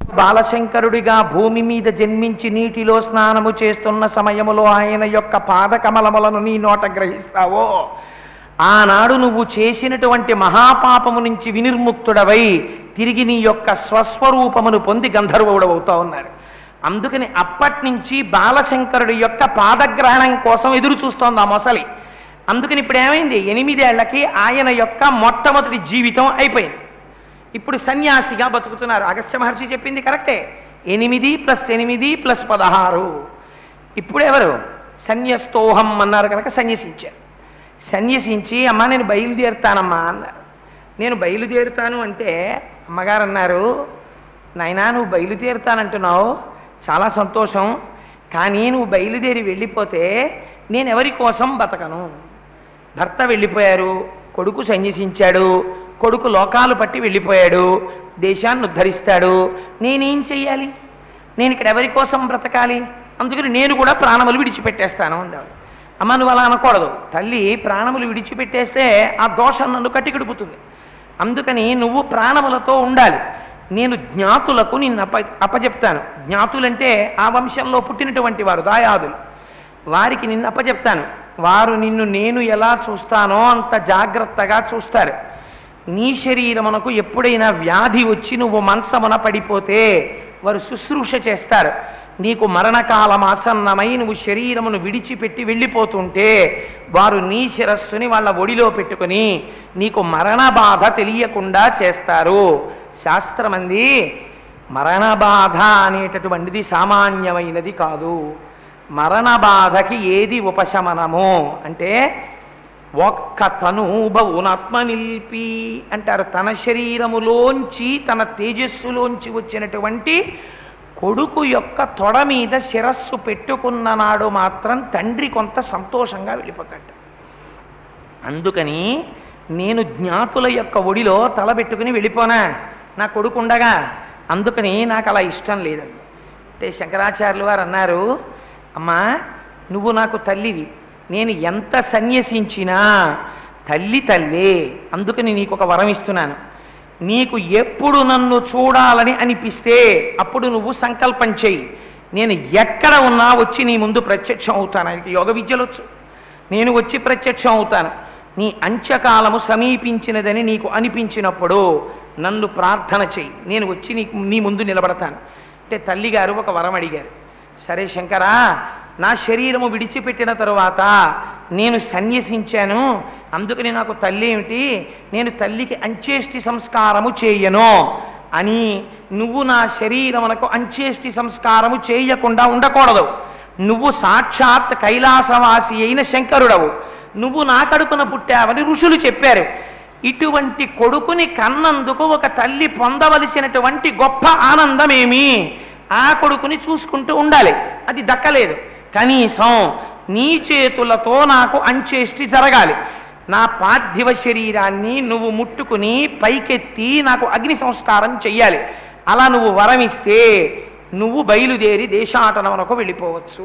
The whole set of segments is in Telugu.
బాలశంకరుడిగా భూమి మీద జన్మించి నీటిలో స్నానము చేస్తున్న సమయములో ఆయన యొక్క పాదకమలములను నీ నోట గ్రహిస్తావో ఆనాడు నువ్వు చేసినటువంటి మహాపాపము నుంచి వినిర్ముక్తుడవై తిరిగి నీ యొక్క స్వస్వరూపమును పొంది గంధర్వుడవుతా ఉన్నారు అందుకని అప్పటి నుంచి బాలశంకరుడి యొక్క పాదగ్రహణం కోసం ఎదురు చూస్తోంది ఆ మొసలి అందుకని ఇప్పుడు ఏమైంది ఎనిమిదేళ్లకి ఆయన యొక్క మొట్టమొదటి జీవితం అయిపోయింది ఇప్పుడు సన్యాసిగా బతుకుతున్నారు అగస్త్య మహర్షి చెప్పింది కరెక్టే ఎనిమిది ప్లస్ ఎనిమిది ప్లస్ పదహారు ఇప్పుడు ఎవరు సన్యస్తోహం అన్నారు కనుక సన్యసించారు సన్యసించి అమ్మ నేను బయలుదేరుతానమ్మా అన్నారు నేను బయలుదేరుతాను అంటే అమ్మగారు అన్నారు నాయనా నువ్వు బయలుదేరుతానంటున్నావు చాలా సంతోషం కానీ నువ్వు బయలుదేరి వెళ్ళిపోతే నేను ఎవరి కోసం బతకను భర్త వెళ్ళిపోయారు కొడుకు సన్యసించాడు కొడుకు లోకాలు పట్టి వెళ్ళిపోయాడు దేశాన్ని ఉద్ధరిస్తాడు నేనేం చెయ్యాలి నేను ఇక్కడ ఎవరి కోసం బ్రతకాలి అందుకని నేను కూడా ప్రాణములు విడిచిపెట్టేస్తాను అందాడు అమ్మ నువ్వు అలా అనకూడదు తల్లి ప్రాణములు విడిచిపెట్టేస్తే ఆ దోషం నన్ను కట్టికిడుపుతుంది అందుకని నువ్వు ప్రాణములతో ఉండాలి నేను జ్ఞాతులకు నిన్ను అప అప్పచెప్తాను జ్ఞాతులంటే ఆ వంశంలో పుట్టినటువంటి వారు దాయాదులు వారికి నిన్ను అప్పచెప్తాను వారు నిన్ను నేను ఎలా చూస్తానో అంత జాగ్రత్తగా చూస్తారు నీ శరీరమునకు ఎప్పుడైనా వ్యాధి వచ్చి నువ్వు మంచమున పడిపోతే వారు శుశ్రూష చేస్తారు నీకు మరణకాలం ఆసన్నమై నువ్వు శరీరమును విడిచిపెట్టి వెళ్ళిపోతుంటే వారు నీ శిరస్సుని వాళ్ళ ఒడిలో పెట్టుకొని నీకు మరణ బాధ తెలియకుండా చేస్తారు శాస్త్రమంది మరణ బాధ అనేటటువంటిది సామాన్యమైనది కాదు మరణ బాధకి ఏది ఉపశమనము అంటే ఒక్క తనూభవునాత్మ నిలిపి అంటారు తన శరీరములోంచి తన తేజస్సులోంచి వచ్చినటువంటి కొడుకు యొక్క తొడ మీద శిరస్సు పెట్టుకున్న నాడు మాత్రం తండ్రి కొంత సంతోషంగా వెళ్ళిపోతాడు అందుకని నేను జ్ఞాతుల యొక్క ఒడిలో తల పెట్టుకుని వెళ్ళిపోనా నా కొడుకు ఉండగా అందుకని నాకు అలా ఇష్టం లేదండి అంటే శంకరాచార్యులు వారు అన్నారు అమ్మా నువ్వు నాకు తల్లివి నేను ఎంత సన్యసించినా తల్లి తల్లే అందుకని నీకు ఒక వరం ఇస్తున్నాను నీకు ఎప్పుడు నన్ను చూడాలని అనిపిస్తే అప్పుడు నువ్వు సంకల్పం చెయ్యి నేను ఎక్కడ ఉన్నా వచ్చి నీ ముందు ప్రత్యక్షం అవుతాను ఆయనకి యోగ విద్యలు వచ్చు నేను వచ్చి ప్రత్యక్షం అవుతాను నీ అంత్యకాలము సమీపించినదని నీకు అనిపించినప్పుడు నన్ను ప్రార్థన చెయ్యి నేను వచ్చి నీకు నీ ముందు నిలబడతాను అంటే తల్లిగారు ఒక వరం అడిగారు సరే శంకరా నా శరీరము విడిచిపెట్టిన తరువాత నేను సన్యసించాను అందుకని నాకు తల్లి ఏమిటి నేను తల్లికి అంచేష్టి సంస్కారము చేయను అని నువ్వు నా శరీరమునకు అంచేష్టి సంస్కారము చేయకుండా ఉండకూడదు నువ్వు సాక్షాత్ కైలాసవాసి అయిన శంకరుడవు నువ్వు నా కడుపున పుట్టావని ఋషులు చెప్పారు ఇటువంటి కొడుకుని కన్నందుకు ఒక తల్లి పొందవలసినటువంటి గొప్ప ఆనందమేమి ఆ కొడుకుని చూసుకుంటూ ఉండాలి అది దక్కలేదు కనీసం నీ చేతులతో నాకు అంచేష్టి జరగాలి నా పార్థివ శరీరాన్ని నువ్వు ముట్టుకుని పైకెత్తి నాకు అగ్ని సంస్కారం చెయ్యాలి అలా నువ్వు వరమిస్తే నువ్వు బయలుదేరి దేశాటనమునకు వెళ్ళిపోవచ్చు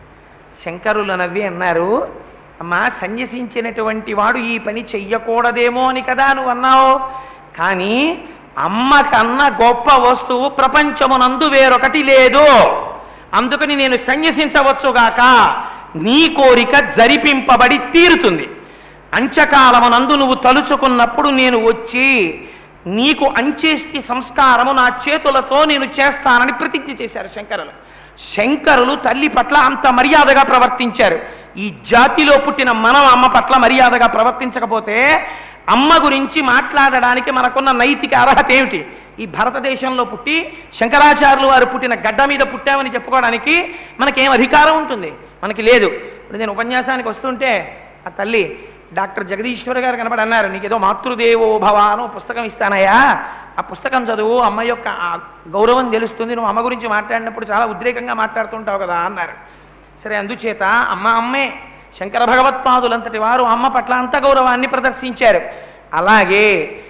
శంకరులు నవ్వి అన్నారు అమ్మా సన్యసించినటువంటి వాడు ఈ పని చెయ్యకూడదేమో అని కదా నువ్వు అన్నావు కానీ అమ్మ కన్నా గొప్ప వస్తువు ప్రపంచమునందు వేరొకటి లేదు అందుకని నేను సన్యసించవచ్చుగాక నీ కోరిక జరిపింపబడి తీరుతుంది అంచకాలమునందు నువ్వు తలుచుకున్నప్పుడు నేను వచ్చి నీకు అంచేష్టి సంస్కారము నా చేతులతో నేను చేస్తానని ప్రతిజ్ఞ చేశారు శంకరులు శంకరులు తల్లి పట్ల అంత మర్యాదగా ప్రవర్తించారు ఈ జాతిలో పుట్టిన మనం అమ్మ పట్ల మర్యాదగా ప్రవర్తించకపోతే అమ్మ గురించి మాట్లాడడానికి మనకున్న నైతిక అర్హత ఏమిటి ఈ భారతదేశంలో పుట్టి శంకరాచార్యులు వారు పుట్టిన గడ్డ మీద పుట్టామని చెప్పుకోవడానికి మనకేం అధికారం ఉంటుంది మనకి లేదు ఇప్పుడు నేను ఉపన్యాసానికి వస్తుంటే ఆ తల్లి డాక్టర్ జగదీశ్వర్ గారు కనబడి అన్నారు నీకేదో మాతృదేవో భవ అనో పుస్తకం ఇస్తానయ్యా ఆ పుస్తకం చదువు అమ్మ యొక్క ఆ గౌరవం తెలుస్తుంది నువ్వు అమ్మ గురించి మాట్లాడినప్పుడు చాలా ఉద్రేకంగా మాట్లాడుతుంటావు కదా అన్నారు సరే అందుచేత అమ్మ అమ్మే శంకర భగవత్పాదులంతటి వారు అమ్మ పట్ల అంత గౌరవాన్ని ప్రదర్శించారు అలాగే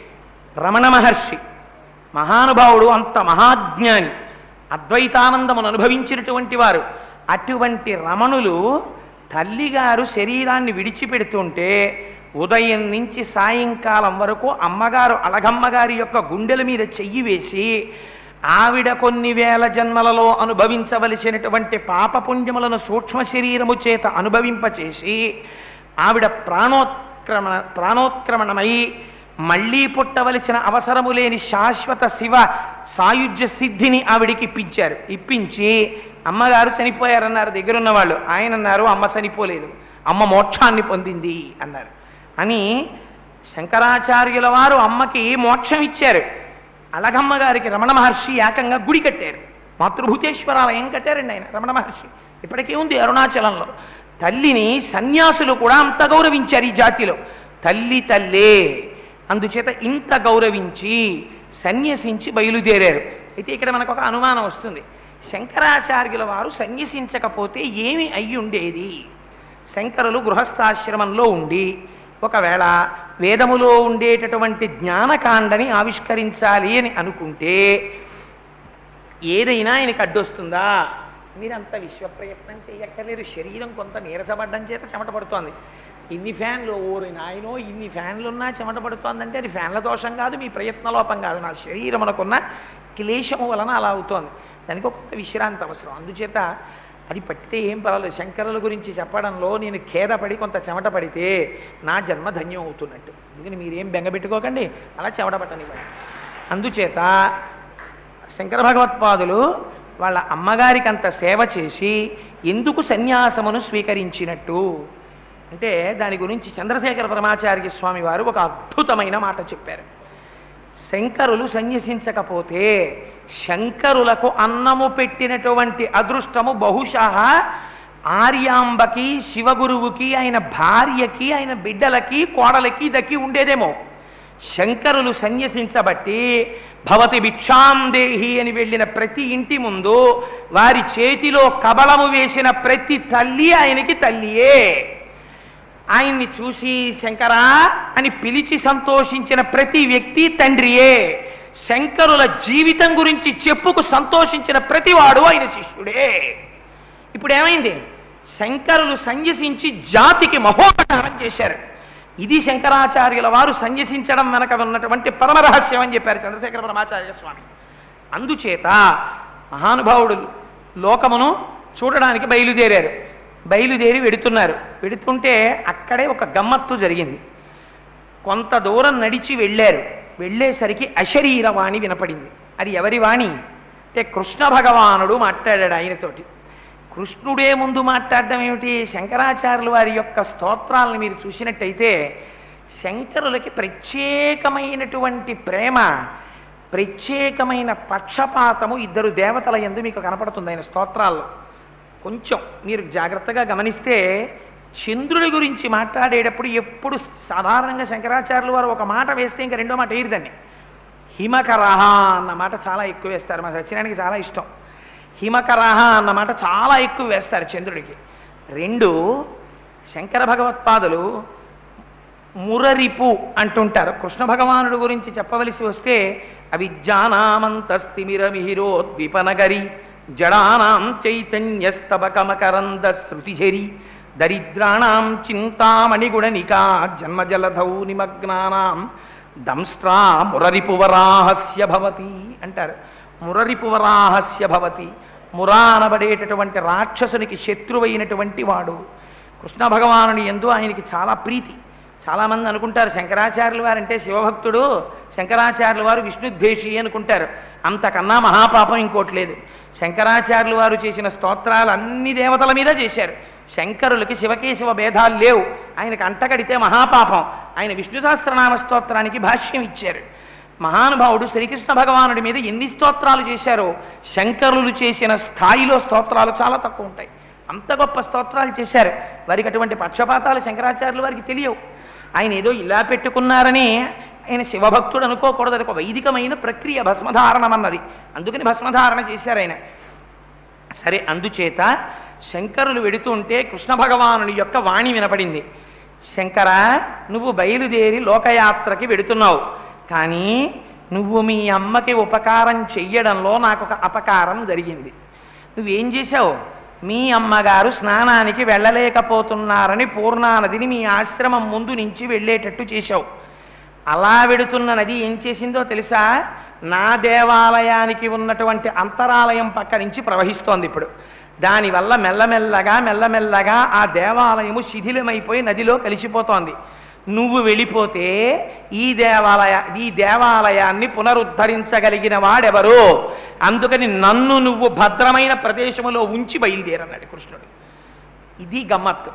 రమణ మహర్షి మహానుభావుడు అంత మహాజ్ఞాని అద్వైతానందమును అనుభవించినటువంటి వారు అటువంటి రమణులు తల్లిగారు శరీరాన్ని విడిచిపెడుతుంటే ఉదయం నుంచి సాయంకాలం వరకు అమ్మగారు అలగమ్మగారి యొక్క గుండెల మీద చెయ్యి వేసి ఆవిడ కొన్ని వేల జన్మలలో అనుభవించవలసినటువంటి పాపపుణ్యములను సూక్ష్మ శరీరము చేత అనుభవింపచేసి ఆవిడ ప్రాణోత్క్రమణ ప్రాణోత్క్రమణమై మళ్ళీ పుట్టవలసిన అవసరము లేని శాశ్వత శివ సాయుధ్య సిద్ధిని ఆవిడికి ఇప్పించారు ఇప్పించి అమ్మగారు చనిపోయారన్నారు దగ్గరున్న వాళ్ళు ఆయన అన్నారు అమ్మ చనిపోలేదు అమ్మ మోక్షాన్ని పొందింది అన్నారు అని శంకరాచార్యుల వారు అమ్మకి మోక్షం ఇచ్చారు అలగమ్మ గారికి రమణ మహర్షి ఏకంగా గుడి కట్టారు మాతృభూతేశ్వరాలయం కట్టారండి ఆయన రమణ మహర్షి ఇప్పటికీ ఉంది అరుణాచలంలో తల్లిని సన్యాసులు కూడా అంత గౌరవించారు ఈ జాతిలో తల్లి తల్లే అందుచేత ఇంత గౌరవించి సన్యసించి బయలుదేరారు అయితే ఇక్కడ మనకు ఒక అనుమానం వస్తుంది శంకరాచార్యుల వారు సన్యసించకపోతే ఏమి అయ్యి ఉండేది శంకరులు గృహస్థాశ్రమంలో ఉండి ఒకవేళ వేదములో ఉండేటటువంటి జ్ఞానకాండని ఆవిష్కరించాలి అని అనుకుంటే ఏదైనా ఆయనకి అడ్డొస్తుందా మీరంత విశ్వ ప్రయత్నం చేయక్కర్లేదు శరీరం కొంత నీరసపడ్డం చేత చెమట పడుతోంది ఇన్ని ఫ్యాన్లు ఓరి నాయనో ఇన్ని ఫ్యాన్లు ఉన్నా చెమట పడుతోందంటే అది ఫ్యాన్ల దోషం కాదు మీ ప్రయత్న లోపం కాదు నా శరీరమునకున్న క్లేశము వలన అలా అవుతోంది దానికి ఒక్కొక్క విశ్రాంతి అవసరం అందుచేత అది పట్టితే ఏం పర్వాలేదు శంకరుల గురించి చెప్పడంలో నేను ఖేదపడి కొంత చెమట పడితే నా జన్మ ధన్యం అవుతున్నట్టు అందుకని మీరేం బెంగపెట్టుకోకండి అలా చెమట పట్టనివ్వండి అందుచేత శంకర భగవత్పాదులు వాళ్ళ అమ్మగారికి అంత సేవ చేసి ఎందుకు సన్యాసమును స్వీకరించినట్టు అంటే దాని గురించి చంద్రశేఖర పరమాచార్య స్వామి వారు ఒక అద్భుతమైన మాట చెప్పారు శంకరులు సన్యసించకపోతే శంకరులకు అన్నము పెట్టినటువంటి అదృష్టము బహుశా ఆర్యాంబకి శివగురువుకి ఆయన భార్యకి ఆయన బిడ్డలకి కోడలకి దక్కి ఉండేదేమో శంకరులు సన్యసించబట్టి భవతి భిక్షాం దేహి అని వెళ్ళిన ప్రతి ఇంటి ముందు వారి చేతిలో కబళము వేసిన ప్రతి తల్లి ఆయనకి తల్లియే ఆయన్ని చూసి శంకరా అని పిలిచి సంతోషించిన ప్రతి వ్యక్తి తండ్రియే శంకరుల జీవితం గురించి చెప్పుకు సంతోషించిన ప్రతివాడు ఆయన శిష్యుడే ఇప్పుడు ఏమైంది శంకరులు సన్యసించి జాతికి మహోపకారం చేశారు ఇది శంకరాచార్యుల వారు సన్యసించడం వెనక ఉన్నటువంటి పరమ రహస్యం అని చెప్పారు చంద్రశేఖర పరమాచార్య స్వామి అందుచేత మహానుభావుడు లోకమును చూడడానికి బయలుదేరారు బయలుదేరి వెడుతున్నారు వెడుతుంటే అక్కడే ఒక గమ్మత్తు జరిగింది కొంత దూరం నడిచి వెళ్ళారు వెళ్ళేసరికి అశరీరవాణి వినపడింది అది ఎవరి వాణి అంటే కృష్ణ భగవానుడు మాట్లాడాడు ఆయనతోటి కృష్ణుడే ముందు మాట్లాడడం ఏమిటి శంకరాచార్యుల వారి యొక్క స్తోత్రాలను మీరు చూసినట్టయితే శంకరులకి ప్రత్యేకమైనటువంటి ప్రేమ ప్రత్యేకమైన పక్షపాతము ఇద్దరు దేవతల ఎందు మీకు కనపడుతుంది ఆయన స్తోత్రాల్లో కొంచెం మీరు జాగ్రత్తగా గమనిస్తే చంద్రుడి గురించి మాట్లాడేటప్పుడు ఎప్పుడు సాధారణంగా శంకరాచార్యుల వారు ఒక మాట వేస్తే ఇంకా రెండో మాట వేయరుదండి హిమకరహ అన్న మాట చాలా ఎక్కువ వేస్తారు మా సత్యనానికి చాలా ఇష్టం హిమకరహ అన్న మాట చాలా ఎక్కువ వేస్తారు చంద్రుడికి రెండు శంకర భగవత్పాదులు మురరిపు అంటుంటారు కృష్ణ భగవానుడు గురించి చెప్పవలసి వస్తే అవిద్యానామంతస్తిమిరమిహిరోద్విపనగరి జడానాం చైతన్యస్తబకమకరంద శృతిఝరి దరిద్రాణాం చింతామణిగుణనికా జన్మజలధౌ నిమగ్నానాం దంస్ట్రా మురరిపువరాహస్య భవతి అంటారు మురరిపువరాహస్య భవతి మురా అనబడేటటువంటి రాక్షసునికి శత్రువైనటువంటి వాడు కృష్ణ భగవానుని ఎందు ఆయనకి చాలా ప్రీతి చాలామంది అనుకుంటారు శంకరాచార్యుల వారు అంటే శివభక్తుడు శంకరాచార్యుల వారు విష్ణుద్వేషి అనుకుంటారు అంతకన్నా మహాపాపం ఇంకోటి లేదు శంకరాచార్యుల వారు చేసిన స్తోత్రాలు అన్ని దేవతల మీద చేశారు శంకరులకి శివకేశవ భేదాలు లేవు ఆయనకు అంటగడితే మహాపాపం ఆయన విష్ణు సహస్రనామ స్తోత్రానికి భాష్యం ఇచ్చారు మహానుభావుడు శ్రీకృష్ణ భగవానుడి మీద ఎన్ని స్తోత్రాలు చేశారో శంకరులు చేసిన స్థాయిలో స్తోత్రాలు చాలా తక్కువ ఉంటాయి అంత గొప్ప స్తోత్రాలు చేశారు వారికి అటువంటి పక్షపాతాలు శంకరాచార్యుల వారికి తెలియవు ఆయన ఏదో ఇలా పెట్టుకున్నారని ఆయన శివభక్తుడు అనుకోకూడదు అది ఒక వైదికమైన ప్రక్రియ భస్మధారణం అన్నది అందుకని భస్మధారణ చేశారు ఆయన సరే అందుచేత శంకరులు వెడుతుంటే కృష్ణ భగవానుని యొక్క వాణి వినపడింది శంకర నువ్వు బయలుదేరి లోకయాత్రకి వెడుతున్నావు కానీ నువ్వు మీ అమ్మకి ఉపకారం చెయ్యడంలో నాకు ఒక అపకారం జరిగింది నువ్వేం చేశావు మీ అమ్మగారు స్నానానికి వెళ్ళలేకపోతున్నారని పూర్ణానదిని మీ ఆశ్రమం ముందు నుంచి వెళ్ళేటట్టు చేశావు అలా వెడుతున్న నది ఏం చేసిందో తెలుసా నా దేవాలయానికి ఉన్నటువంటి అంతరాలయం పక్క నుంచి ప్రవహిస్తోంది ఇప్పుడు దానివల్ల మెల్లమెల్లగా మెల్లమెల్లగా ఆ దేవాలయము శిథిలమైపోయి నదిలో కలిసిపోతోంది నువ్వు వెళ్ళిపోతే ఈ దేవాలయ ఈ దేవాలయాన్ని పునరుద్ధరించగలిగిన వాడెవరు అందుకని నన్ను నువ్వు భద్రమైన ప్రదేశములో ఉంచి బయలుదేరన్నాడు కృష్ణుడు ఇది గమ్మత్తు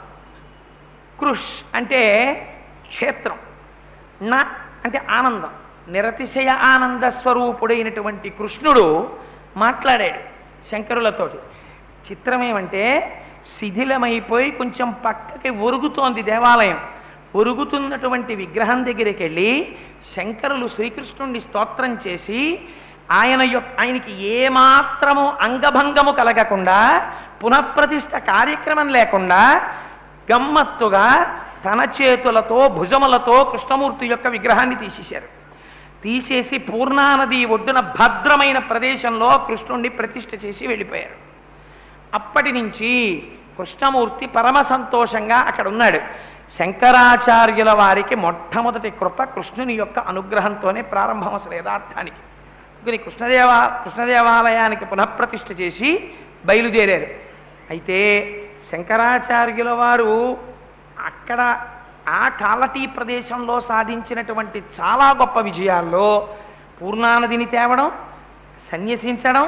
కృష్ అంటే క్షేత్రం నా అంటే ఆనందం నిరతిశయ ఆనంద స్వరూపుడైనటువంటి కృష్ణుడు మాట్లాడాడు శంకరులతోటి చిత్రమేమంటే శిథిలమైపోయి కొంచెం పక్కకి ఒరుగుతోంది దేవాలయం ఒరుగుతున్నటువంటి విగ్రహం దగ్గరికి వెళ్ళి శంకరులు శ్రీకృష్ణుణ్ణి స్తోత్రం చేసి ఆయన యొక్క ఆయనకి ఏమాత్రము అంగభంగము కలగకుండా పునఃప్రతిష్ఠ కార్యక్రమం లేకుండా గమ్మత్తుగా తన చేతులతో భుజములతో కృష్ణమూర్తి యొక్క విగ్రహాన్ని తీసేశారు తీసేసి పూర్ణానది ఒడ్డున భద్రమైన ప్రదేశంలో కృష్ణుణ్ణి ప్రతిష్ఠ చేసి వెళ్ళిపోయారు అప్పటి నుంచి కృష్ణమూర్తి పరమ సంతోషంగా అక్కడ ఉన్నాడు శంకరాచార్యుల వారికి మొట్టమొదటి కృప కృష్ణుని యొక్క అనుగ్రహంతోనే ప్రారంభం అసలు యథార్థానికి అందుకని కృష్ణదేవ కృష్ణదేవాలయానికి పునఃప్రతిష్ఠ చేసి బయలుదేరారు అయితే శంకరాచార్యుల వారు అక్కడ ఆ కాలటీ ప్రదేశంలో సాధించినటువంటి చాలా గొప్ప విజయాల్లో పూర్ణానదిని తేవడం సన్యసించడం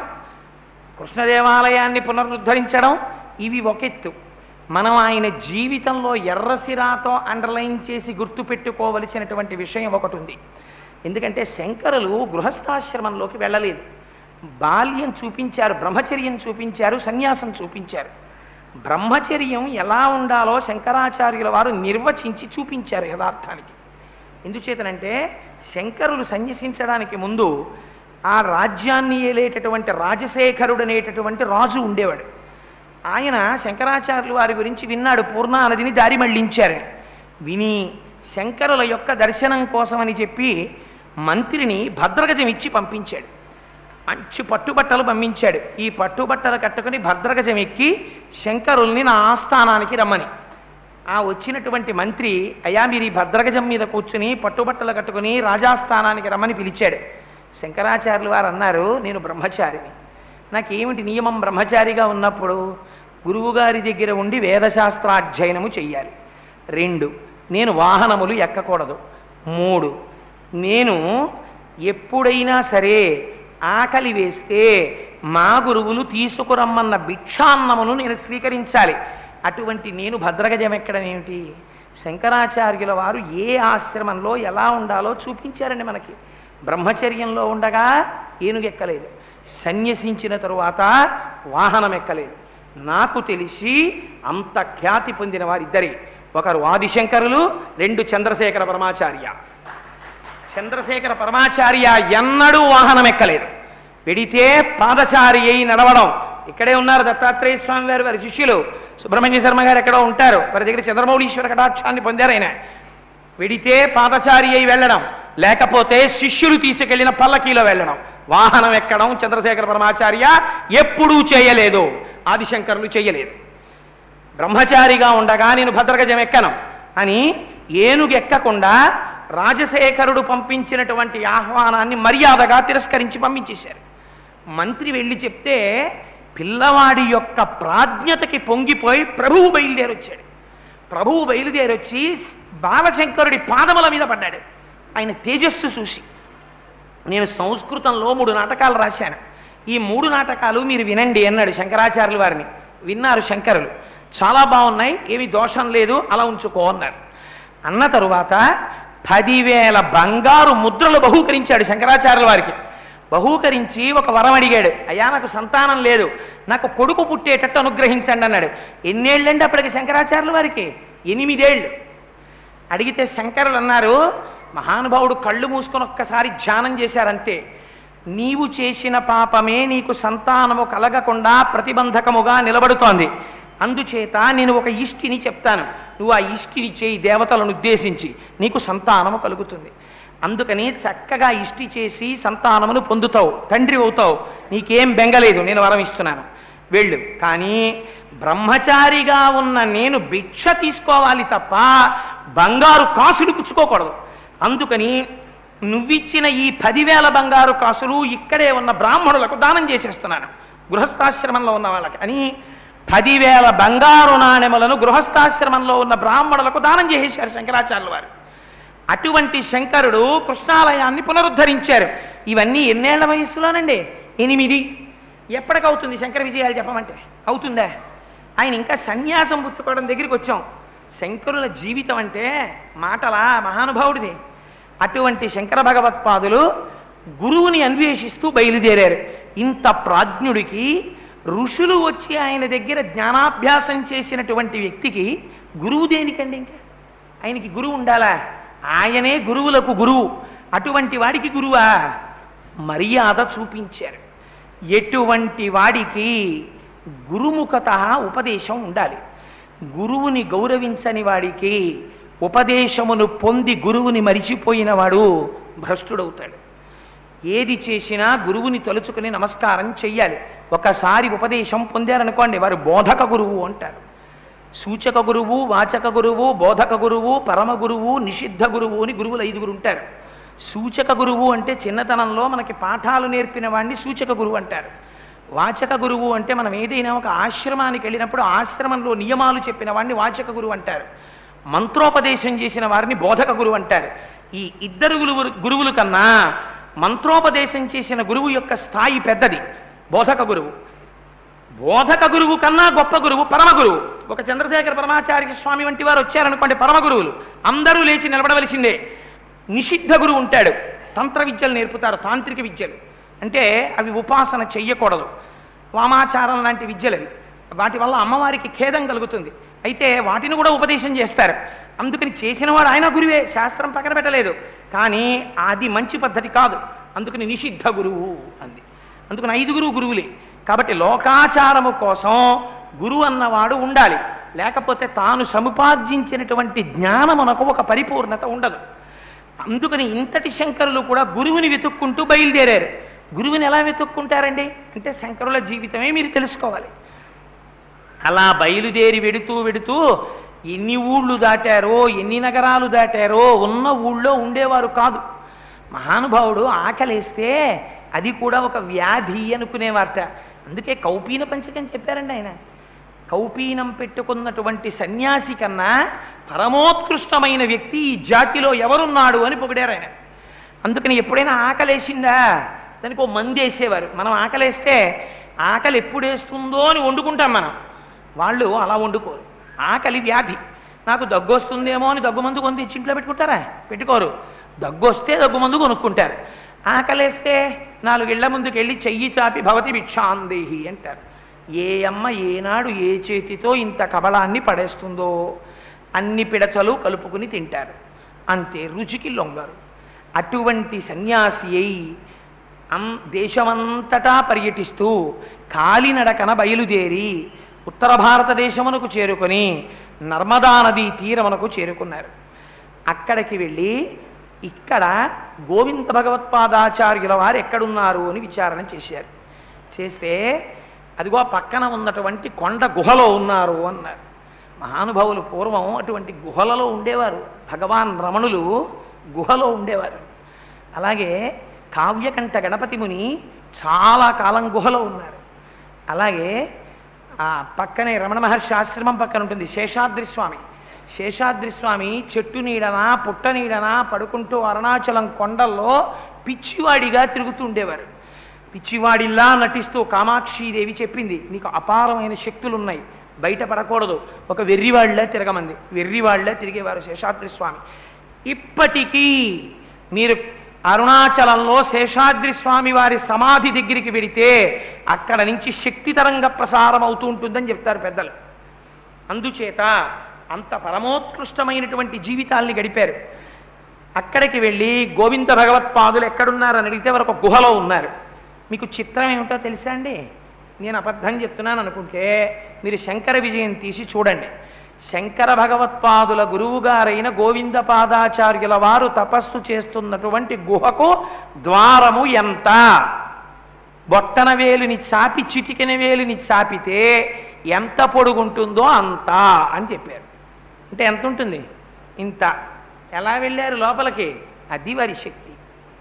కృష్ణదేవాలయాన్ని పునరుద్ధరించడం ఇవి ఒకెత్తు మనం ఆయన జీవితంలో ఎర్రసిరాతో అండర్లైన్ చేసి గుర్తుపెట్టుకోవలసినటువంటి విషయం ఒకటి ఉంది ఎందుకంటే శంకరులు గృహస్థాశ్రమంలోకి వెళ్ళలేదు బాల్యం చూపించారు బ్రహ్మచర్యం చూపించారు సన్యాసం చూపించారు బ్రహ్మచర్యం ఎలా ఉండాలో శంకరాచార్యుల వారు నిర్వచించి చూపించారు యథార్థానికి ఎందుచేతనంటే శంకరులు సన్యసించడానికి ముందు ఆ రాజ్యాన్ని ఏలేటటువంటి రాజశేఖరుడు అనేటటువంటి రాజు ఉండేవాడు ఆయన శంకరాచార్యులు వారి గురించి విన్నాడు పూర్ణానదిని దారి మళ్లించారని విని శంకరుల యొక్క దర్శనం కోసమని చెప్పి మంత్రిని భద్రగజం ఇచ్చి పంపించాడు మంచి పట్టుబట్టలు పంపించాడు ఈ పట్టుబట్టలు కట్టుకుని భద్రగజం ఎక్కి శంకరుల్ని నా ఆస్థానానికి రమ్మని ఆ వచ్చినటువంటి మంత్రి అయా మీరు ఈ భద్రగజం మీద కూర్చుని పట్టుబట్టలు కట్టుకుని రాజాస్థానానికి రమ్మని పిలిచాడు శంకరాచార్యులు వారు అన్నారు నేను బ్రహ్మచారిని నాకేమిటి నియమం బ్రహ్మచారిగా ఉన్నప్పుడు గురువుగారి దగ్గర ఉండి వేదశాస్త్రాధ్యయనము చెయ్యాలి రెండు నేను వాహనములు ఎక్కకూడదు మూడు నేను ఎప్పుడైనా సరే ఆకలి వేస్తే మా గురువులు తీసుకురమ్మన్న భిక్షాన్నమును నేను స్వీకరించాలి అటువంటి నేను భద్రగజం ఎక్కడం ఏమిటి శంకరాచార్యుల వారు ఏ ఆశ్రమంలో ఎలా ఉండాలో చూపించారండి మనకి బ్రహ్మచర్యంలో ఉండగా ఏనుగెక్కలేదు సన్యసించిన తరువాత వాహనం ఎక్కలేదు నాకు తెలిసి అంత ఖ్యాతి పొందిన వారిద్దరే ఒకరు ఆదిశంకరులు రెండు చంద్రశేఖర పరమాచార్య చంద్రశేఖర పరమాచార్య ఎన్నడూ వాహనం ఎక్కలేదు వెడితే పాదచారి అయి నడవడం ఇక్కడే ఉన్నారు దత్తాత్రేయ స్వామి వారి వారి శిష్యులు సుబ్రహ్మణ్య శర్మ గారు ఎక్కడో ఉంటారు వారి దగ్గర చంద్రమౌళీశ్వర కటాక్షాన్ని పొందారు ఆయన వెడితే పాదచారి అయి వెళ్ళడం లేకపోతే శిష్యులు తీసుకెళ్లిన పల్లకీలో వెళ్ళడం వాహనం ఎక్కడం చంద్రశేఖర పరమాచార్య ఎప్పుడూ చేయలేదు ఆదిశంకరులు చేయలేదు బ్రహ్మచారిగా ఉండగా నేను భద్రగజం ఎక్కను అని ఏనుగెక్కకుండా రాజశేఖరుడు పంపించినటువంటి ఆహ్వానాన్ని మర్యాదగా తిరస్కరించి పంపించేశారు మంత్రి వెళ్ళి చెప్తే పిల్లవాడి యొక్క ప్రాజ్ఞతకి పొంగిపోయి ప్రభువు బయలుదేరొచ్చాడు ప్రభువు బయలుదేరొచ్చి బాలశంకరుడి పాదముల మీద పడ్డాడు ఆయన తేజస్సు చూసి నేను సంస్కృతంలో మూడు నాటకాలు రాశాను ఈ మూడు నాటకాలు మీరు వినండి అన్నాడు శంకరాచార్యుల వారిని విన్నారు శంకరులు చాలా బాగున్నాయి ఏమి దోషం లేదు అలా ఉంచుకో అన్నారు అన్న తరువాత పదివేల బంగారు ముద్రలు బహూకరించాడు శంకరాచార్యుల వారికి బహూకరించి ఒక వరం అడిగాడు అయ్యా నాకు సంతానం లేదు నాకు కొడుకు పుట్టేటట్టు అనుగ్రహించండి అన్నాడు ఎన్నేళ్ళండి అప్పటికి శంకరాచార్యుల వారికి ఎనిమిదేళ్ళు అడిగితే శంకరులు అన్నారు మహానుభావుడు కళ్ళు మూసుకొని ఒక్కసారి ధ్యానం చేశారంతే నీవు చేసిన పాపమే నీకు సంతానము కలగకుండా ప్రతిబంధకముగా నిలబడుతోంది అందుచేత నేను ఒక ఇష్టిని చెప్తాను నువ్వు ఆ ఇష్టిని చేయి దేవతలను ఉద్దేశించి నీకు సంతానము కలుగుతుంది అందుకని చక్కగా ఇష్టి చేసి సంతానమును పొందుతావు తండ్రి అవుతావు నీకేం బెంగలేదు నేను వరం ఇస్తున్నాను వెళ్ళు కానీ బ్రహ్మచారిగా ఉన్న నేను భిక్ష తీసుకోవాలి తప్ప బంగారు కాసులు పుచ్చుకోకూడదు అందుకని నువ్విచ్చిన ఈ పదివేల బంగారు కాసులు ఇక్కడే ఉన్న బ్రాహ్మణులకు దానం చేసేస్తున్నాను గృహస్థాశ్రమంలో ఉన్న వాళ్ళకి అని పదివేల బంగారు నాణెములను గృహస్థాశ్రమంలో ఉన్న బ్రాహ్మణులకు దానం చేసేశారు శంకరాచార్యుల వారు అటువంటి శంకరుడు కృష్ణాలయాన్ని పునరుద్ధరించారు ఇవన్నీ ఎన్నేళ్ల వయస్సులోనండి ఎనిమిది ఎప్పటికవుతుంది శంకర విజయాలు చెప్పమంటే అవుతుందా ఆయన ఇంకా సన్యాసం పుచ్చుకోవడం దగ్గరికి వచ్చాం శంకరుల జీవితం అంటే మాటలా మహానుభావుడిది అటువంటి శంకర భగవత్పాదులు గురువుని అన్వేషిస్తూ బయలుదేరారు ఇంత ప్రాజ్ఞుడికి ఋషులు వచ్చి ఆయన దగ్గర జ్ఞానాభ్యాసం చేసినటువంటి వ్యక్తికి గురువు దేనికండి ఇంకా ఆయనకి గురువు ఉండాలా ఆయనే గురువులకు గురువు అటువంటి వాడికి గురువా మర్యాద చూపించారు ఎటువంటి వాడికి గురుముఖత ఉపదేశం ఉండాలి గురువుని గౌరవించని వాడికి ఉపదేశమును పొంది గురువుని మరిచిపోయిన వాడు భ్రష్టుడవుతాడు ఏది చేసినా గురువుని తలుచుకుని నమస్కారం చెయ్యాలి ఒకసారి ఉపదేశం పొందారనుకోండి వారు బోధక గురువు అంటారు సూచక గురువు వాచక గురువు బోధక గురువు పరమ గురువు నిషిద్ధ గురువు అని గురువులు ఐదుగురు ఉంటారు సూచక గురువు అంటే చిన్నతనంలో మనకి పాఠాలు నేర్పిన వాడిని సూచక గురువు అంటారు వాచక గురువు అంటే మనం ఏదైనా ఒక ఆశ్రమానికి వెళ్ళినప్పుడు ఆశ్రమంలో నియమాలు చెప్పిన వాడిని వాచక గురువు అంటారు మంత్రోపదేశం చేసిన వారిని బోధక గురువు అంటారు ఈ ఇద్దరు గురువు గురువుల కన్నా మంత్రోపదేశం చేసిన గురువు యొక్క స్థాయి పెద్దది బోధక గురువు బోధక గురువు కన్నా గొప్ప గురువు పరమ గురువు ఒక చంద్రశేఖర పరమాచార్య స్వామి వంటి వారు వచ్చారనుకోండి పరమ గురువులు అందరూ లేచి నిలబడవలసిందే నిషిద్ధ గురువు ఉంటాడు తంత్ర విద్యలు నేర్పుతారు తాంత్రిక విద్యలు అంటే అవి ఉపాసన చెయ్యకూడదు వామాచారం లాంటి విద్యలు అవి వాటి వల్ల అమ్మవారికి ఖేదం కలుగుతుంది అయితే వాటిని కూడా ఉపదేశం చేస్తారు అందుకని చేసినవాడు ఆయన గురువే శాస్త్రం పక్కన పెట్టలేదు కానీ అది మంచి పద్ధతి కాదు అందుకని నిషిద్ధ గురువు అంది అందుకని ఐదుగురు గురువులే కాబట్టి లోకాచారము కోసం గురువు అన్నవాడు ఉండాలి లేకపోతే తాను సముపార్జించినటువంటి జ్ఞానమునకు ఒక పరిపూర్ణత ఉండదు అందుకని ఇంతటి శంకరులు కూడా గురువుని వెతుక్కుంటూ బయలుదేరారు గురువుని ఎలా వెతుక్కుంటారండి అంటే శంకరుల జీవితమే మీరు తెలుసుకోవాలి అలా బయలుదేరి వెడుతూ వెడుతూ ఎన్ని ఊళ్ళు దాటారో ఎన్ని నగరాలు దాటారో ఉన్న ఊళ్ళో ఉండేవారు కాదు మహానుభావుడు ఆకలేస్తే అది కూడా ఒక వ్యాధి అనుకునేవారట అందుకే కౌపీన పంచకం చెప్పారండి ఆయన కౌపీనం పెట్టుకున్నటువంటి సన్యాసి కన్నా పరమోత్కృష్టమైన వ్యక్తి ఈ జాతిలో ఎవరున్నాడు అని పొగిడారు ఆయన అందుకని ఎప్పుడైనా ఆకలేసిందా దానికి ఓ మంది వేసేవారు మనం ఆకలేస్తే ఆకలి ఎప్పుడు వేస్తుందో అని వండుకుంటాం మనం వాళ్ళు అలా వండుకోరు ఆకలి వ్యాధి నాకు దగ్గు వస్తుందేమో అని దగ్గు మందు కొని తెచ్చి ఇంట్లో పెట్టుకుంటారా పెట్టుకోరు దగ్గు వస్తే దగ్గు మందు కొనుక్కుంటారు ఆకలేస్తే నాలుగేళ్ల ముందుకు వెళ్ళి చెయ్యి చాపి భవతి భిక్షాందేహి అంటారు ఏ అమ్మ ఏనాడు ఏ చేతితో ఇంత కబళాన్ని పడేస్తుందో అన్ని పిడచలు కలుపుకుని తింటారు అంతే రుచికి లొంగరు అటువంటి సన్యాసి అయి అం దేశమంతటా పర్యటిస్తూ కాలినడకన బయలుదేరి ఉత్తర భారతదేశమునకు చేరుకొని నర్మదా నదీ తీరమునకు చేరుకున్నారు అక్కడికి వెళ్ళి ఇక్కడ గోవింద భగవత్పాదాచార్యుల వారు ఎక్కడున్నారు అని విచారణ చేశారు చేస్తే అదిగో పక్కన ఉన్నటువంటి కొండ గుహలో ఉన్నారు అన్నారు మహానుభావులు పూర్వం అటువంటి గుహలలో ఉండేవారు భగవాన్ రమణులు గుహలో ఉండేవారు అలాగే కావ్యకంఠ గణపతి ముని చాలా కాలం గుహలో ఉన్నారు అలాగే ఆ పక్కనే రమణ మహర్షి ఆశ్రమం పక్కన ఉంటుంది శేషాద్రి స్వామి శేషాద్రి స్వామి చెట్టు నీడనా పుట్ట నీడనా పడుకుంటూ అరుణాచలం కొండల్లో పిచ్చివాడిగా తిరుగుతూ ఉండేవారు పిచ్చివాడిలా నటిస్తూ కామాక్షీదేవి చెప్పింది నీకు అపారమైన శక్తులు ఉన్నాయి బయట పడకూడదు ఒక వెర్రివాళ్ళే తిరగమంది వెర్రివాళ్ళే తిరిగేవారు శేషాద్రి స్వామి ఇప్పటికీ మీరు అరుణాచలంలో శేషాద్రి స్వామి వారి సమాధి దగ్గరికి వెడితే అక్కడ నుంచి శక్తి తరంగ ప్రసారం అవుతూ ఉంటుందని చెప్తారు పెద్దలు అందుచేత అంత పరమోత్కృష్టమైనటువంటి జీవితాల్ని గడిపారు అక్కడికి వెళ్ళి గోవింద భగవత్పాదులు ఎక్కడున్నారని అడిగితే వారు ఒక గుహలో ఉన్నారు మీకు చిత్రం ఏమిటో తెలుసా అండి నేను అబద్ధం చెప్తున్నాను అనుకుంటే మీరు శంకర విజయం తీసి చూడండి శంకర భగవత్పాదుల గురువుగారైన గోవింద పాదాచార్యుల వారు తపస్సు చేస్తున్నటువంటి గుహకు ద్వారము ఎంత బొట్టన వేలుని చాపి చిటికెన వేలుని చాపితే ఎంత పొడుగుంటుందో అంత అని చెప్పారు అంటే ఎంత ఉంటుంది ఇంత ఎలా వెళ్ళారు లోపలికి అది వారి శక్తి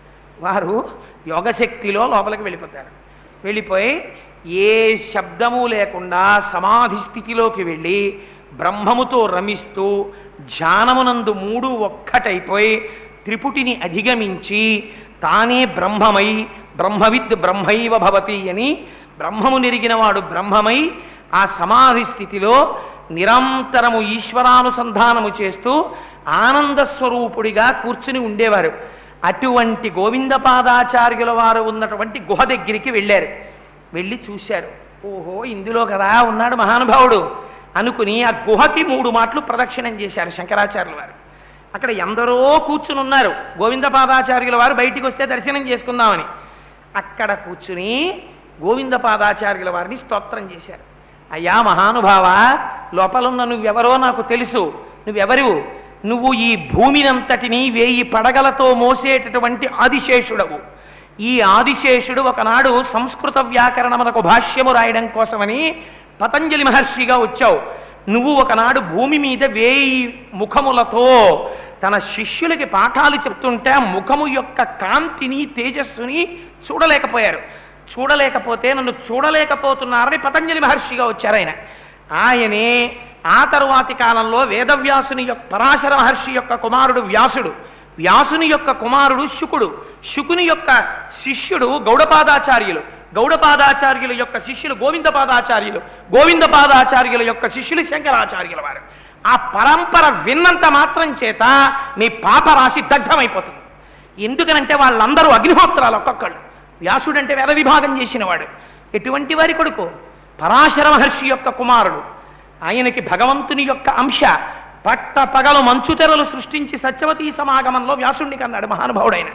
వారు యోగశక్తిలో లోపలికి వెళ్ళిపోతారు వెళ్ళిపోయి ఏ శబ్దము లేకుండా సమాధి స్థితిలోకి వెళ్ళి బ్రహ్మముతో రమిస్తూ ధ్యానమునందు మూడు ఒక్కటైపోయి త్రిపుటిని అధిగమించి తానే బ్రహ్మమై బ్రహ్మవిద్ బ్రహ్మైవ భవతి అని బ్రహ్మము నెరిగినవాడు బ్రహ్మమై ఆ సమాధి స్థితిలో నిరంతరము ఈశ్వరానుసంధానము చేస్తూ ఆనంద స్వరూపుడిగా కూర్చుని ఉండేవారు అటువంటి గోవిందపాదాచార్యుల వారు ఉన్నటువంటి గుహ దగ్గరికి వెళ్ళారు వెళ్ళి చూశారు ఓహో ఇందులో కదా ఉన్నాడు మహానుభావుడు అనుకుని ఆ గుహకి మూడు మాటలు ప్రదక్షిణం చేశారు శంకరాచార్యుల వారు అక్కడ ఎందరో కూర్చుని ఉన్నారు గోవిందపాదాచార్యుల వారు బయటికి వస్తే దర్శనం చేసుకుందామని అక్కడ కూర్చుని గోవిందపాదాచార్యుల వారిని స్తోత్రం చేశారు అయ్యా మహానుభావ లోపలున్న నువ్వెవరో నాకు తెలుసు నువ్వెవరు నువ్వు ఈ భూమినంతటినీ వేయి పడగలతో మోసేటటువంటి ఆదిశేషుడవు ఈ ఆదిశేషుడు ఒకనాడు సంస్కృత వ్యాకరణమునకు భాష్యము రాయడం కోసమని పతంజలి మహర్షిగా వచ్చావు నువ్వు ఒకనాడు భూమి మీద వేయి ముఖములతో తన శిష్యులకి పాఠాలు చెప్తుంటే ఆ ముఖము యొక్క కాంతిని తేజస్సుని చూడలేకపోయారు చూడలేకపోతే నన్ను చూడలేకపోతున్నారని పతంజలి మహర్షిగా వచ్చారు ఆయన ఆయనే ఆ తరువాతి కాలంలో వేదవ్యాసుని యొక్క పరాశర మహర్షి యొక్క కుమారుడు వ్యాసుడు వ్యాసుని యొక్క కుమారుడు శుకుడు శుకుని యొక్క శిష్యుడు గౌడపాదాచార్యులు గౌడపాదాచార్యుల యొక్క శిష్యులు గోవిందపాదాచార్యులు గోవిందపాదాచార్యుల యొక్క శిష్యులు శంకరాచార్యుల వారు ఆ పరంపర విన్నంత మాత్రం చేత నీ పాపరాశి దగ్ధమైపోతుంది ఎందుకనంటే వాళ్ళందరూ అగ్నిహోత్రాలు ఒక్కొక్కళ్ళు వ్యాసుడంటే వేద విభాగం చేసినవాడు ఎటువంటి వారి కొడుకు పరాశర మహర్షి యొక్క కుమారుడు ఆయనకి భగవంతుని యొక్క అంశ పట్ట పగలు మంచుతెరలు సృష్టించి సత్యవతీ సమాగమంలో వ్యాసుడిని కన్నాడు మహానుభావుడైన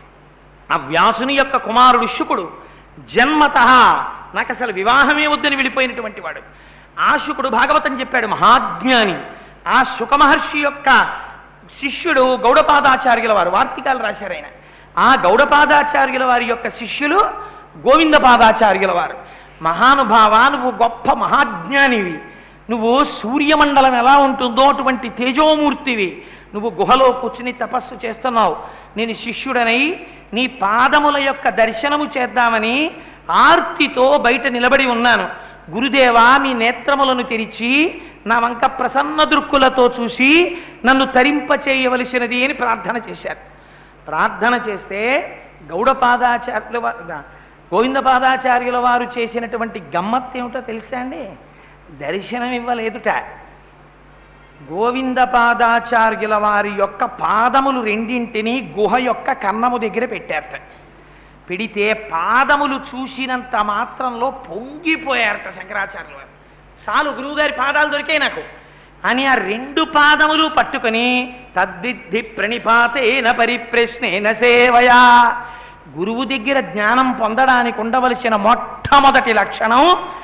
ఆ వ్యాసుని యొక్క కుమారుడు శుకుడు జన్మత నాకు అసలు వివాహమే వద్దని వెళ్ళిపోయినటువంటి వాడు ఆ శుకుడు భాగవతం చెప్పాడు మహాజ్ఞాని ఆ శుక మహర్షి యొక్క శిష్యుడు గౌడపాదాచార్యుల వారు వార్తికాలు రాశారు ఆయన ఆ గౌడపాదాచార్యుల వారి యొక్క శిష్యులు గోవిందపాదాచార్యుల వారు మహానుభావ నువ్వు గొప్ప మహాజ్ఞానివి నువ్వు సూర్యమండలం ఎలా ఉంటుందో అటువంటి తేజోమూర్తివి నువ్వు గుహలో కూర్చుని తపస్సు చేస్తున్నావు నేను శిష్యుడనై నీ పాదముల యొక్క దర్శనము చేద్దామని ఆర్తితో బయట నిలబడి ఉన్నాను గురుదేవా మీ నేత్రములను తెరిచి నా వంక ప్రసన్న దృక్కులతో చూసి నన్ను తరింప చేయవలసినది అని ప్రార్థన చేశారు ప్రార్థన చేస్తే గౌడపాదాచార్యుల వారు గోవిందపాదాచార్యుల వారు చేసినటువంటి గమ్మత్తు ఏమిటో తెలుసా అండి దర్శనం ఇవ్వలేదుట గోవిందపాదాచార్యుల వారి యొక్క పాదములు రెండింటిని గుహ యొక్క కన్నము దగ్గర పెట్టారట పెడితే పాదములు చూసినంత మాత్రంలో పొంగిపోయారట శంకరాచార్యుల వారు చాలు గురువుగారి పాదాలు దొరికాయి నాకు అని ఆ రెండు పాదములు పట్టుకొని తద్విద్ధి ప్రణిపాతేన పరిప్రశ్నేన సేవయా గురువు దగ్గర జ్ఞానం పొందడానికి ఉండవలసిన మొట్టమొదటి లక్షణం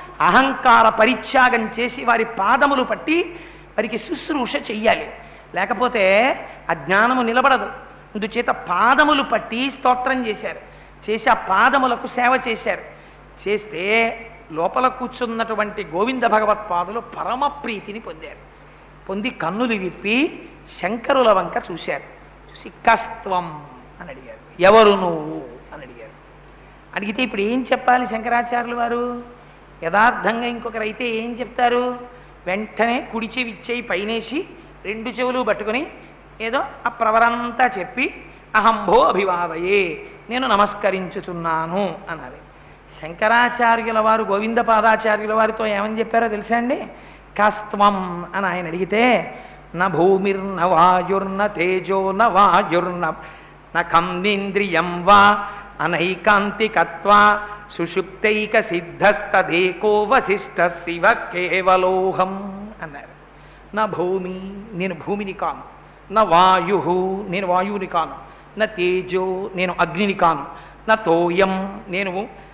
అహంకార పరిత్యాగం చేసి వారి పాదములు పట్టి వారికి శుశ్రూష చెయ్యాలి లేకపోతే ఆ జ్ఞానము నిలబడదు అందుచేత పాదములు పట్టి స్తోత్రం చేశారు చేసి ఆ పాదములకు సేవ చేశారు చేస్తే లోపల కూర్చున్నటువంటి గోవింద భగవత్పాదులు పరమ ప్రీతిని పొందారు పొంది కన్నులు విప్పి శంకరుల వంక చూశారు చూసి కస్త్వం అని అడిగారు ఎవరు నువ్వు అని అడిగారు అడిగితే ఇప్పుడు ఏం చెప్పాలి శంకరాచార్యులు వారు యథార్థంగా ఇంకొకరు అయితే ఏం చెప్తారు వెంటనే కుడి చెవి ఇచ్చేయి పైనేసి రెండు చెవులు పట్టుకొని ఏదో ఆ ప్రవరంతా చెప్పి అహంభో అభివాదయే నేను నమస్కరించుచున్నాను అన్నది శంకరాచార్యుల వారు గోవింద పాదాచార్యుల వారితో ఏమని చెప్పారో తెలుసా అండి కస్త్వం అని ఆయన అడిగితే న భూమిర్న వాయుర్న తేజో న వాయుర్న న కందింద్రియం వా అనైకాంతికత్వా సుషుప్తైక సిద్ధస్తదేకో వశిష్ట శివ కేవలోహం అన్నారు నా భూమి నేను భూమిని కాను నా వాయు నేను వాయువుని కాను నా తేజో నేను అగ్నిని కాను నా తోయం నేను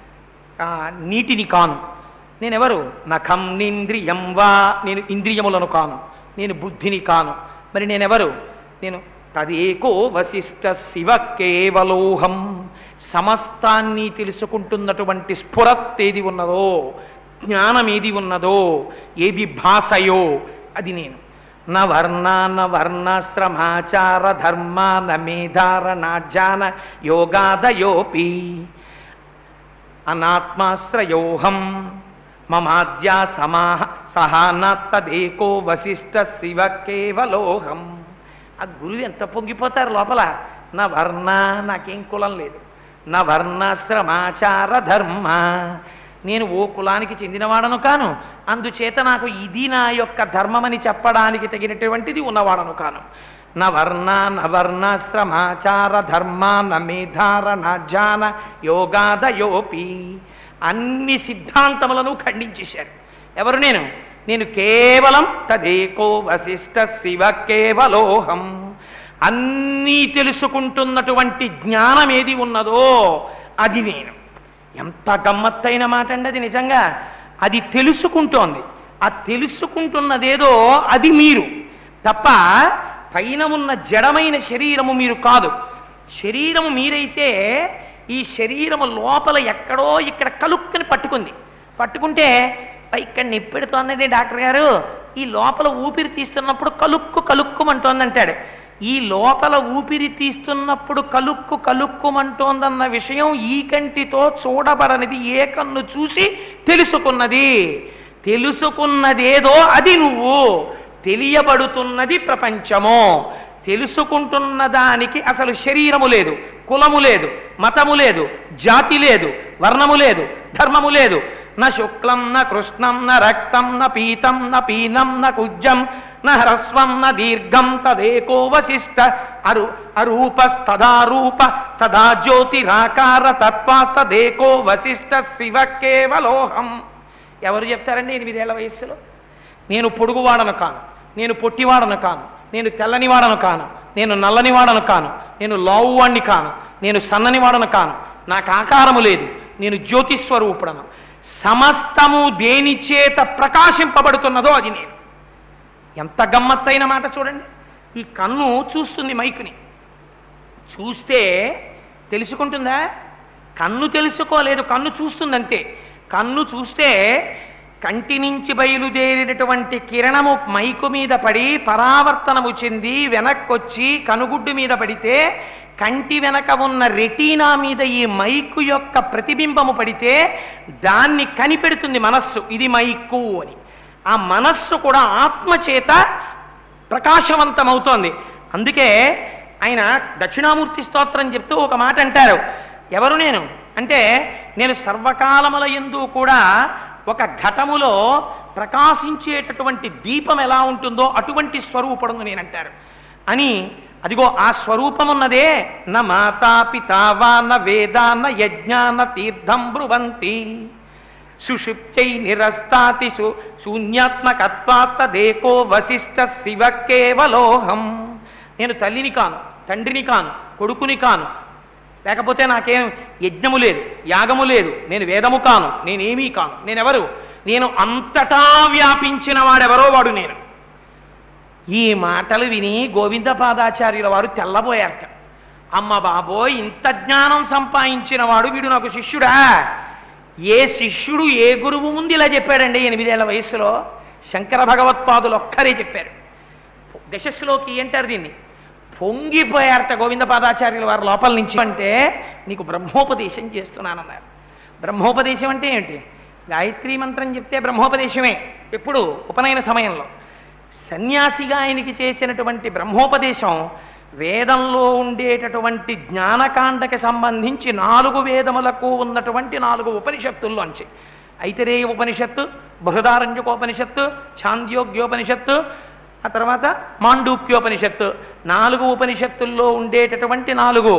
ఆ, నీటిని కాను నేనెవరు నఖం నింద్రియం వా నేను ఇంద్రియములను కాను నేను బుద్ధిని కాను మరి నేనెవరు నేను తదేకో వశిష్ట శివ కేవలోహం సమస్తాన్ని తెలుసుకుంటున్నటువంటి స్ఫురత్ ఏది ఉన్నదో జ్ఞానం ఏది ఉన్నదో ఏది భాషయో అది నేను న వర్ణ న వర్ణాశ్రమాచార ధర్మ న మేధారణాజ్ఞాన యోగాదయోపి అనాత్మాశ్రయోహం మమాద్యా సమాహ సహానత్తదేకో వశిష్ట శివ కేవలోహం ఆ గురువు ఎంత పొంగిపోతారు లోపల నా వర్ణ నాకేం కులం లేదు నా వర్ణాశ్రమాచార ధర్మ నేను ఓ కులానికి చెందినవాడను కాను అందుచేత నాకు ఇది నా యొక్క ధర్మమని చెప్పడానికి తగినటువంటిది ఉన్నవాడను కాను న వర్ణ న వర్ణాశ్రమాచార ధర్మ న మేధారణ జ్ఞాన యోగాదయోపి అన్ని సిద్ధాంతములను ఖండించేశారు ఎవరు నేను నేను కేవలం తదేకో వశిష్ట శివ కేవలోహం అన్నీ తెలుసుకుంటున్నటువంటి జ్ఞానం ఏది ఉన్నదో అది నేను ఎంత గమ్మత్తైన మాట అండి అది నిజంగా అది తెలుసుకుంటోంది ఆ తెలుసుకుంటున్నదేదో అది మీరు తప్ప పైన ఉన్న జడమైన శరీరము మీరు కాదు శరీరము మీరైతే ఈ శరీరము లోపల ఎక్కడో ఇక్కడ కలుక్కుని పట్టుకుంది పట్టుకుంటే ఇక్కడ నిప్పెడుతోందండి డాక్టర్ గారు ఈ లోపల ఊపిరి తీస్తున్నప్పుడు కలుక్కు కలుక్కుమంటోంది అంటాడు ఈ లోపల ఊపిరి తీస్తున్నప్పుడు కలుక్కు కలుక్కుమంటోందన్న విషయం ఈ కంటితో చూడబడనిది ఏ కన్ను చూసి తెలుసుకున్నది తెలుసుకున్నదేదో అది నువ్వు తెలియబడుతున్నది ప్రపంచము తెలుసుకుంటున్న దానికి అసలు శరీరము లేదు కులము లేదు మతము లేదు జాతి లేదు వర్ణము లేదు ధర్మము లేదు న శుక్లం న కృష్ణం న రక్తం న పీతం న పీనం న కుజ్జం న హ్రస్వం న దీర్ఘం తదేకో వశిష్ట అరు అరూపస్తదారూప తదా జ్యోతిరాకార తత్వాస్తదేకో వశిష్ట శివ కేవలోహం ఎవరు చెప్తారండి ఎనిమిదేళ్ల వయస్సులో నేను పొడుగువాడను కాను నేను పొట్టివాడను కాను నేను తెల్లనివాడను కాను నేను నల్లనివాడను కాను నేను లావువాణ్ణి కాను నేను సన్ననివాడను కాను నాకు ఆకారము లేదు నేను జ్యోతిస్వరూపుడను సమస్తము దేని చేత ప్రకాశింపబడుతున్నదో అది నేను ఎంత గమ్మత్తైన మాట చూడండి ఈ కన్ను చూస్తుంది మైకుని చూస్తే తెలుసుకుంటుందా కన్ను తెలుసుకోలేదు కన్ను చూస్తుంది అంతే కన్ను చూస్తే కంటి నుంచి బయలుదేరినటువంటి కిరణము మైకు మీద పడి పరావర్తనము చెంది వెనక్కొచ్చి కనుగుడ్డు మీద పడితే కంటి వెనక ఉన్న రెటీనా మీద ఈ మైకు యొక్క ప్రతిబింబము పడితే దాన్ని కనిపెడుతుంది మనస్సు ఇది మైకు అని ఆ మనస్సు కూడా ఆత్మచేత ప్రకాశవంతమవుతోంది అందుకే ఆయన దక్షిణామూర్తి స్తోత్రం చెప్తూ ఒక మాట అంటారు ఎవరు నేను అంటే నేను సర్వకాలముల ఎందు కూడా ఒక ఘటములో ప్రకాశించేటటువంటి దీపం ఎలా ఉంటుందో అటువంటి స్వరూపడును నేనంటారు అని అదిగో ఆ స్వరూపమున్నదే న మాతా పితావా న వేదా న యజ్ఞా న తీర్థం బ్రువంతి సుషుప్తై నిరస్తాతి సు శూన్యాత్మకత్వాత్తదేకో వశిష్ట శివ కేవలోహం నేను తల్లిని కాను తండ్రిని కాను కొడుకుని కాను లేకపోతే నాకేం యజ్ఞము లేదు యాగము లేదు నేను వేదము కాను నేనేమీ కాను నేనెవరు నేను అంతటా వ్యాపించిన వాడెవరో వాడు నేను ఈ మాటలు విని గోవిందపాదాచార్యుల వారు తెల్లబోయారట అమ్మ బాబోయ్ ఇంత జ్ఞానం సంపాదించిన వాడు వీడు నాకు శిష్యుడా ఏ శిష్యుడు ఏ గురువు ముందు ఇలా చెప్పాడండి ఎనిమిదేళ్ల వయస్సులో శంకర భగవత్పాదులు ఒక్కరే చెప్పారు దశస్సులోకి అంటారు దీన్ని పొంగిపోయారట గోవిందపాదాచార్యుల వారి లోపల నుంచి అంటే నీకు బ్రహ్మోపదేశం చేస్తున్నానన్నారు బ్రహ్మోపదేశం అంటే ఏంటి గాయత్రీ మంత్రం చెప్తే బ్రహ్మోపదేశమే ఎప్పుడు ఉపనయన సమయంలో సన్యాసిగా ఆయనకి చేసినటువంటి బ్రహ్మోపదేశం వేదంలో ఉండేటటువంటి జ్ఞానకాండకి సంబంధించి నాలుగు వేదములకు ఉన్నటువంటి నాలుగు ఉపనిషత్తుల్లోంచి ఐతరేయ ఉపనిషత్తు బృహదారణ్యకోపనిషత్తు ఛాంద్యోగ్యోపనిషత్తు ఆ తర్వాత మాండూక్యోపనిషత్తు నాలుగు ఉపనిషత్తుల్లో ఉండేటటువంటి నాలుగు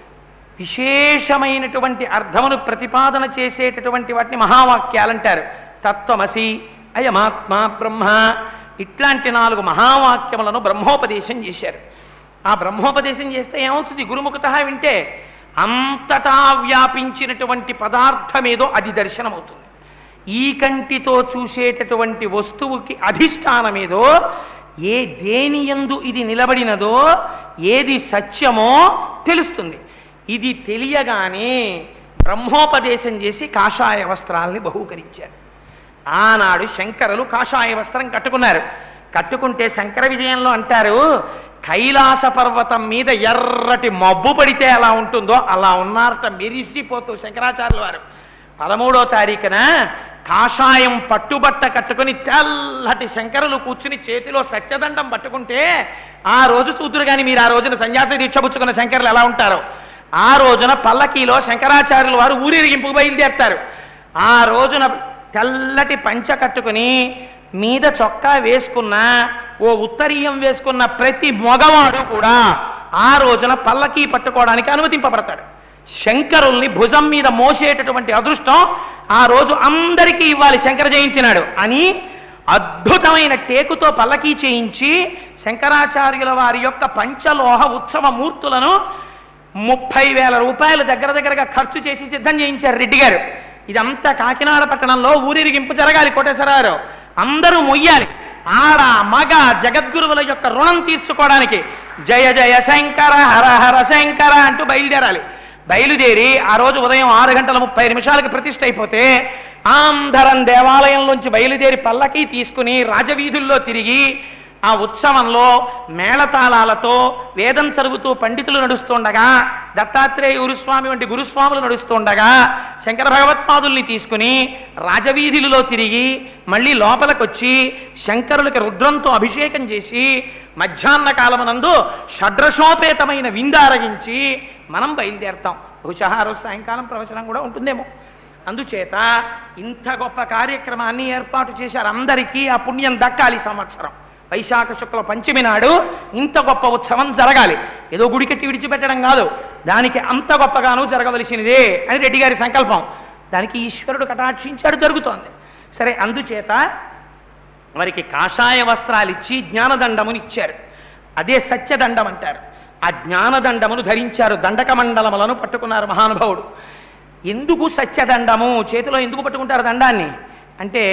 విశేషమైనటువంటి అర్థమును ప్రతిపాదన చేసేటటువంటి వాటిని మహావాక్యాలంటారు తత్వమసి అయమాత్మ బ్రహ్మ ఇట్లాంటి నాలుగు మహావాక్యములను బ్రహ్మోపదేశం చేశారు ఆ బ్రహ్మోపదేశం చేస్తే ఏమవుతుంది గురుముఖత వింటే అంతటా వ్యాపించినటువంటి పదార్థమేదో అది దర్శనమవుతుంది ఈ కంటితో చూసేటటువంటి వస్తువుకి అధిష్టానమేదో ఏ దేని యందు ఇది నిలబడినదో ఏది సత్యమో తెలుస్తుంది ఇది తెలియగానే బ్రహ్మోపదేశం చేసి కాషాయ వస్త్రాల్ని బహూకరించారు ఆనాడు శంకరులు కాషాయ వస్త్రం కట్టుకున్నారు కట్టుకుంటే శంకర విజయంలో అంటారు కైలాస పర్వతం మీద ఎర్రటి మబ్బు పడితే ఎలా ఉంటుందో అలా ఉన్నారట మెరిసిపోతూ శంకరాచార్యుల వారు పదమూడో తారీఖున కాషాయం పట్టుబట్ట కట్టుకుని తెల్లటి శంకరులు కూర్చుని చేతిలో సత్యదండం పట్టుకుంటే ఆ రోజు చూతురు కానీ మీరు ఆ రోజున సన్యాసి దీక్ష పుచ్చుకున్న శంకరులు ఎలా ఉంటారో ఆ రోజున పల్లకీలో శంకరాచార్యుల వారు ఊరేగింపుకు బయలుదేరుతారు ఆ రోజున తెల్లటి పంచ కట్టుకుని మీద చొక్కా వేసుకున్న ఓ ఉత్తరీయం వేసుకున్న ప్రతి మగవాడు కూడా ఆ రోజున పల్లకీ పట్టుకోవడానికి అనుమతింపబడతాడు శంకరుల్ని భుజం మీద మోసేటటువంటి అదృష్టం ఆ రోజు అందరికీ ఇవ్వాలి శంకర జయంతి నాడు అని అద్భుతమైన టేకుతో పల్లకీ చేయించి శంకరాచార్యుల వారి యొక్క పంచలోహ ఉత్సవ మూర్తులను ముప్పై వేల రూపాయలు దగ్గర దగ్గరగా ఖర్చు చేసి సిద్ధం చేయించారు రెడ్డి గారు ఇదంతా కాకినాడ పట్టణంలో ఊరిరిగింపు జరగాలి కోటేశ్వరరావు అందరూ మొయ్యాలి ఆడ మగ జగద్గురువుల యొక్క రుణం తీర్చుకోవడానికి జయ జయ శంకర హర హర శంకర అంటూ బయలుదేరాలి బయలుదేరి ఆ రోజు ఉదయం ఆరు గంటల ముప్పై నిమిషాలకి ప్రతిష్ఠ అయిపోతే ఆంధ్రం దేవాలయంలోంచి బయలుదేరి పల్లకి తీసుకుని రాజవీధుల్లో తిరిగి ఆ ఉత్సవంలో మేళతాళాలతో వేదం చదువుతూ పండితులు నడుస్తుండగా దత్తాత్రేయ గురుస్వామి వంటి గురుస్వాములు నడుస్తుండగా శంకర భగవత్పాదుల్ని తీసుకుని రాజవీధులలో తిరిగి మళ్ళీ లోపలికొచ్చి శంకరులకి రుద్రంతో అభిషేకం చేసి మధ్యాహ్న కాలమునందు షడ్రశోపేతమైన విందారగించి మనం బయలుదేరతాం బహుశా ఆ రోజు సాయంకాలం ప్రవచనం కూడా ఉంటుందేమో అందుచేత ఇంత గొప్ప కార్యక్రమాన్ని ఏర్పాటు చేశారు అందరికీ ఆ పుణ్యం దక్కాలి ఈ సంవత్సరం వైశాఖ శుక్ల పంచమి నాడు ఇంత గొప్ప ఉత్సవం జరగాలి ఏదో గుడికెట్టి విడిచిపెట్టడం కాదు దానికి అంత గొప్పగాను జరగవలసినదే అని రెడ్డి గారి సంకల్పం దానికి ఈశ్వరుడు కటాక్షించాడు జరుగుతోంది సరే అందుచేత వారికి కాషాయ వస్త్రాలు ఇచ్చి జ్ఞానదండముని ఇచ్చారు అదే సత్యదండం అంటారు ఆ జ్ఞానదండమును ధరించారు దండక మండలములను పట్టుకున్నారు మహానుభావుడు ఎందుకు సత్యదండము చేతిలో ఎందుకు పట్టుకుంటారు దండాన్ని అంటే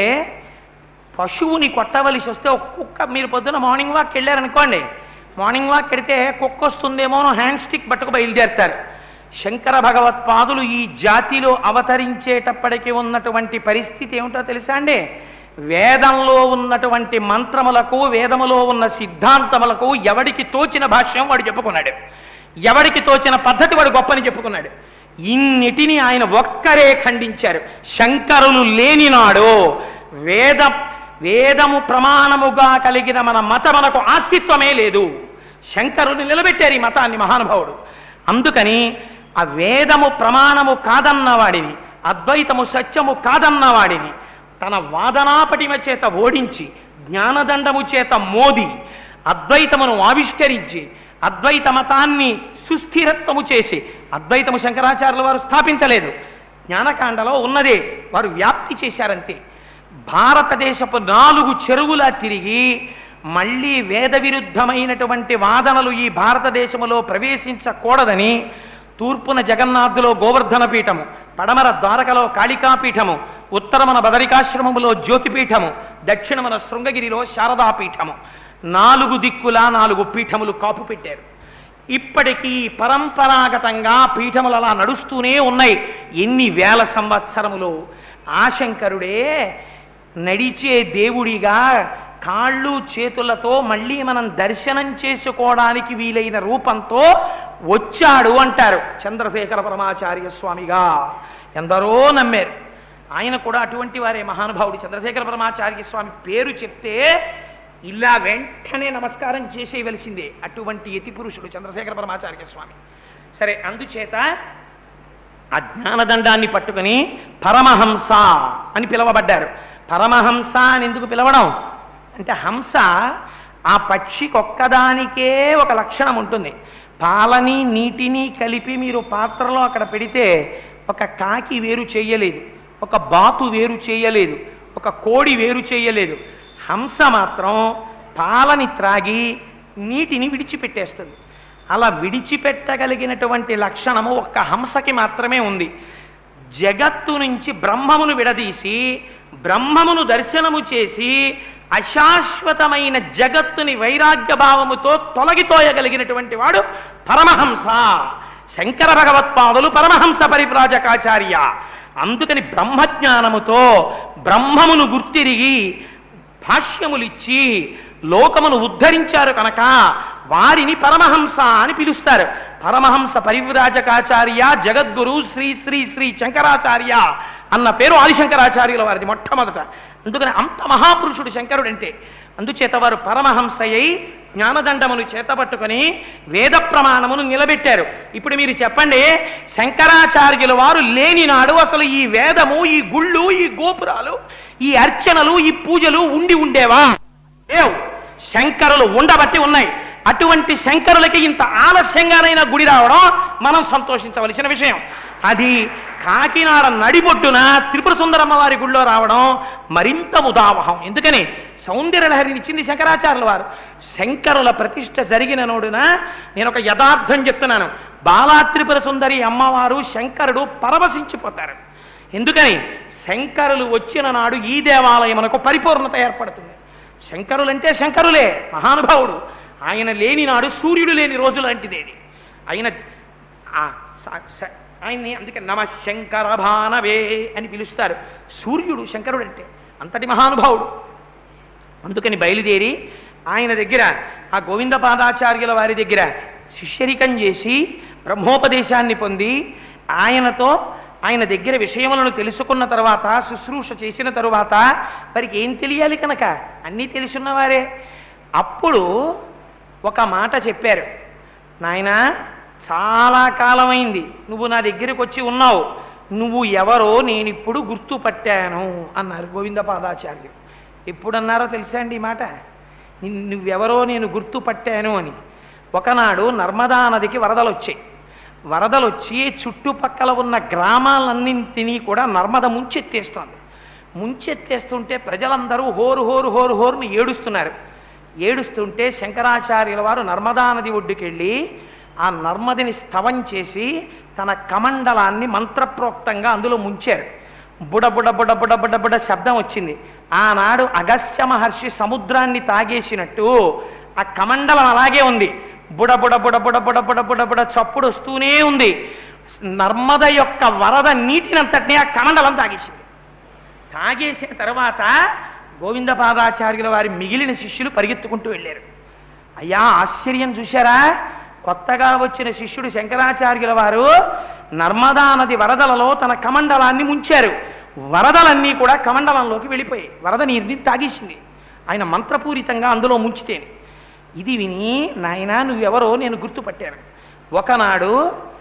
పశువుని కొట్టవలసి వస్తే ఒక కుక్క మీరు పొద్దున మార్నింగ్ వాక్ వెళ్ళారనుకోండి మార్నింగ్ వాక్ వెడితే కుక్క వస్తుందేమో అని హ్యాండ్ స్టిక్ పట్టుకు బయలుదేరుతారు శంకర భగవత్పాదులు ఈ జాతిలో అవతరించేటప్పటికి ఉన్నటువంటి పరిస్థితి ఏమిటో తెలుసా అండి వేదంలో ఉన్నటువంటి మంత్రములకు వేదములో ఉన్న సిద్ధాంతములకు ఎవడికి తోచిన భాష్యం వాడు చెప్పుకున్నాడు ఎవడికి తోచిన పద్ధతి వాడు గొప్పని చెప్పుకున్నాడు ఇన్నిటిని ఆయన ఒక్కరే ఖండించారు శంకరులు లేనినాడు వేద వేదము ప్రమాణముగా కలిగిన మన మత మనకు ఆస్తిత్వమే లేదు శంకరుని నిలబెట్టారు ఈ మతాన్ని మహానుభావుడు అందుకని ఆ వేదము ప్రమాణము కాదన్న వాడిని అద్వైతము సత్యము కాదన్న వాడిని తన వాదనాపటిమ చేత ఓడించి జ్ఞానదండము చేత మోది అద్వైతమును ఆవిష్కరించి అద్వైత మతాన్ని సుస్థిరత్వము చేసి అద్వైతము శంకరాచార్యుల వారు స్థాపించలేదు జ్ఞానకాండలో ఉన్నదే వారు వ్యాప్తి చేశారంతే భారతదేశపు నాలుగు చెరువులా తిరిగి మళ్ళీ వేద విరుద్ధమైనటువంటి వాదనలు ఈ భారతదేశములో ప్రవేశించకూడదని తూర్పున జగన్నాథులో గోవర్ధన పీఠము పడమర ద్వారకలో కాళికాపీఠము ఉత్తరమున బదరికాశ్రమములో జ్యోతిపీఠము దక్షిణమున శృంగగిరిలో శారదాపీఠము నాలుగు దిక్కులా నాలుగు పీఠములు కాపు పెట్టారు ఇప్పటికీ పరంపరాగతంగా పీఠములు అలా నడుస్తూనే ఉన్నాయి ఎన్ని వేల సంవత్సరములు ఆశంకరుడే నడిచే దేవుడిగా కాళ్ళు చేతులతో మళ్ళీ మనం దర్శనం చేసుకోవడానికి వీలైన రూపంతో వచ్చాడు అంటారు చంద్రశేఖర పరమాచార్య స్వామిగా ఎందరో నమ్మారు ఆయన కూడా అటువంటి వారే మహానుభావుడు చంద్రశేఖర పరమాచార్య స్వామి పేరు చెప్తే ఇలా వెంటనే నమస్కారం చేసేయవలసిందే అటువంటి యతి పురుషుడు చంద్రశేఖర పరమాచార్య స్వామి సరే అందుచేత ఆ జ్ఞానదండాన్ని పట్టుకుని పరమహంస అని పిలవబడ్డారు పరమహంస అని ఎందుకు పిలవడం అంటే హంస ఆ పక్షికి ఒక్కదానికే ఒక లక్షణం ఉంటుంది పాలని నీటిని కలిపి మీరు పాత్రలో అక్కడ పెడితే ఒక కాకి వేరు చేయలేదు ఒక బాతు వేరు చేయలేదు ఒక కోడి వేరు చేయలేదు హంస మాత్రం పాలని త్రాగి నీటిని విడిచిపెట్టేస్తుంది అలా విడిచిపెట్టగలిగినటువంటి లక్షణము ఒక్క హంసకి మాత్రమే ఉంది జగత్తు నుంచి బ్రహ్మమును విడదీసి బ్రహ్మమును దర్శనము చేసి అశాశ్వతమైన జగత్తుని వైరాగ్య భావముతో తొలగితోయగలిగినటువంటి వాడు పరమహంస శంకర భగవత్పాదులు పరమహంస పరిప్రాజకాచార్య అందుకని బ్రహ్మజ్ఞానముతో బ్రహ్మమును గుర్తిరిగి భాష్యములిచ్చి లోకమును ఉద్ధరించారు కనుక వారిని పరమహంస అని పిలుస్తారు పరమహంస పరివ్రాజకాచార్య జగద్గురు శ్రీ శ్రీ శ్రీ శంకరాచార్య అన్న పేరు ఆదిశంకరాచార్యుల వారిది మొట్టమొదట అందుకని అంత మహాపురుషుడు శంకరుడు అంటే అందుచేత వారు పరమహంసయ్యై జ్ఞానదండమును చేతపట్టుకొని వేద ప్రమాణమును నిలబెట్టారు ఇప్పుడు మీరు చెప్పండి శంకరాచార్యుల వారు లేని నాడు అసలు ఈ వేదము ఈ గుళ్ళు ఈ గోపురాలు ఈ అర్చనలు ఈ పూజలు ఉండి ఉండేవా లేవు శంకరులు ఉండబట్టి ఉన్నాయి అటువంటి శంకరులకి ఇంత ఆలస్యంగానైనా గుడి రావడం మనం సంతోషించవలసిన విషయం అది కాకినాడ నడిబొడ్డున త్రిపుర సుందరమ్మ వారి గుళ్ళో రావడం మరింత ముదావహం ఎందుకని సౌందర్యలహరిని ఇచ్చింది శంకరాచార్యుల వారు శంకరుల ప్రతిష్ట జరిగిన నోడున నేను ఒక యథార్థం చెప్తున్నాను బాలా త్రిపుర సుందరి అమ్మవారు శంకరుడు పరవశించిపోతారు ఎందుకని శంకరులు వచ్చిన నాడు ఈ దేవాలయమునకు పరిపూర్ణత ఏర్పడుతుంది శంకరులంటే శంకరులే మహానుభావుడు ఆయన లేని నాడు సూర్యుడు లేని రోజు లాంటిదేది ఆయన ఆ స- స- ఆయన్ని అందుకే నమ శంకర భానవే అని పిలుస్తారు సూర్యుడు శంకరుడు అంటే అంతటి మహానుభావుడు అందుకని బయలుదేరి ఆయన దగ్గర ఆ గోవింద పాదాచార్యుల వారి దగ్గర శిష్యరికం చేసి బ్రహ్మోపదేశాన్ని పొంది ఆయనతో ఆయన దగ్గర విషయములను తెలుసుకున్న తర్వాత శుశ్రూష చేసిన తరువాత వారికి ఏం తెలియాలి కనుక అన్నీ తెలుసున్నవారే అప్పుడు ఒక మాట చెప్పారు నాయనా చాలా కాలమైంది నువ్వు నా దగ్గరికి వచ్చి ఉన్నావు నువ్వు ఎవరో నేను ఇప్పుడు గుర్తుపట్టాను అన్నారు గోవింద పాదాచార్యులు ఎప్పుడన్నారో తెలుసా అండి ఈ మాట నిన్- నువ్వెవరో నేను గుర్తుపట్టాను అని ఒకనాడు నర్మదా నదికి వరదలు వచ్చాయి వరదలు వచ్చి చుట్టుపక్కల ఉన్న గ్రామాలన్నింటినీ కూడా నర్మద ముంచెత్తేస్తోంది ముంచెత్తేస్తుంటే ప్రజలందరూ హోరు హోరు హోరు హోరుని ఏడుస్తున్నారు ఏడుస్తుంటే శంకరాచార్యుల వారు నర్మదా నది ఒడ్డుకెళ్ళి ఆ నర్మదిని స్తవం చేసి తన కమండలాన్ని మంత్రప్రోక్తంగా అందులో ముంచారు బుడ బుడ బుడ బుడ బుడ బుడ శబ్దం వచ్చింది ఆనాడు అగస్త్య మహర్షి సముద్రాన్ని తాగేసినట్టు ఆ కమండలం అలాగే ఉంది బుడ బుడ బుడ బుడ బుడ బుడ బుడ బుడ చప్పుడు వస్తూనే ఉంది నర్మద యొక్క వరద నీటినంతటినీ ఆ కమండలం తాగేసింది తాగేసిన తర్వాత గోవింద పాదాచార్యుల వారి మిగిలిన శిష్యులు పరిగెత్తుకుంటూ వెళ్ళారు అయ్యా ఆశ్చర్యం చూశారా కొత్తగా వచ్చిన శిష్యుడు శంకరాచార్యుల వారు నర్మదా నది వరదలలో తన కమండలాన్ని ముంచారు వరదలన్నీ కూడా కమండలంలోకి వెళ్ళిపోయాయి వరద నీరుని తాగేసింది ఆయన మంత్రపూరితంగా అందులో ముంచితేనే ఇది విని నాయనా నువ్వెవరో నేను గుర్తుపట్టాను ఒకనాడు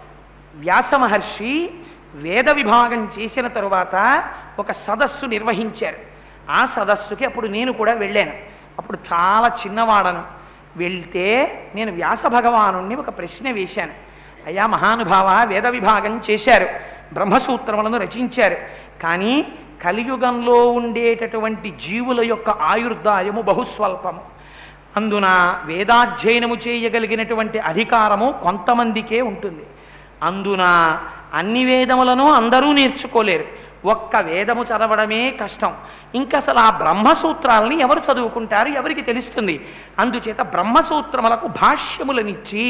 వ్యాస మహర్షి వేద విభాగం చేసిన తరువాత ఒక సదస్సు నిర్వహించారు ఆ సదస్సుకి అప్పుడు నేను కూడా వెళ్ళాను అప్పుడు చాలా చిన్నవాడను వెళ్తే నేను వ్యాస భగవానుణ్ణి ఒక ప్రశ్న వేశాను అయ్యా మహానుభావ వేద విభాగం చేశారు బ్రహ్మసూత్రములను రచించారు కానీ కలియుగంలో ఉండేటటువంటి జీవుల యొక్క ఆయుర్దాయము బహుస్వల్పము అందున వేదాధ్యయనము చేయగలిగినటువంటి అధికారము కొంతమందికే ఉంటుంది అందున అన్ని వేదములను అందరూ నేర్చుకోలేరు ఒక్క వేదము చదవడమే కష్టం ఇంకా అసలు ఆ బ్రహ్మసూత్రాలని ఎవరు చదువుకుంటారు ఎవరికి తెలుస్తుంది అందుచేత బ్రహ్మసూత్రములకు భాష్యములనిచ్చి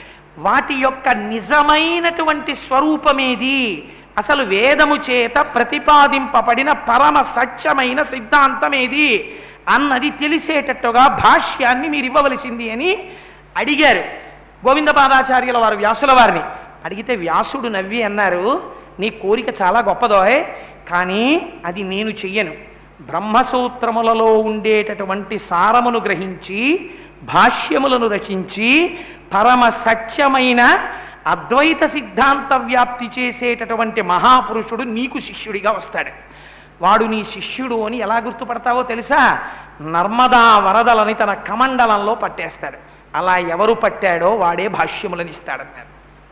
వాటి యొక్క నిజమైనటువంటి స్వరూపమేది అసలు వేదము చేత ప్రతిపాదింపబడిన పరమ సత్యమైన సిద్ధాంతమేది అన్నది తెలిసేటట్టుగా భాష్యాన్ని మీరు ఇవ్వవలసింది అని అడిగారు గోవిందపాదాచార్యుల వారు వ్యాసుల వారిని అడిగితే వ్యాసుడు నవ్వి అన్నారు నీ కోరిక చాలా గొప్పదోయ్ కానీ అది నేను చెయ్యను బ్రహ్మసూత్రములలో ఉండేటటువంటి సారమును గ్రహించి భాష్యములను రచించి పరమ సత్యమైన అద్వైత సిద్ధాంత వ్యాప్తి చేసేటటువంటి మహాపురుషుడు నీకు శిష్యుడిగా వస్తాడు వాడు నీ శిష్యుడు అని ఎలా గుర్తుపడతావో తెలుసా నర్మదా వరదలని తన కమండలంలో పట్టేస్తాడు అలా ఎవరు పట్టాడో వాడే భాష్యములను ఇస్తాడన్నారు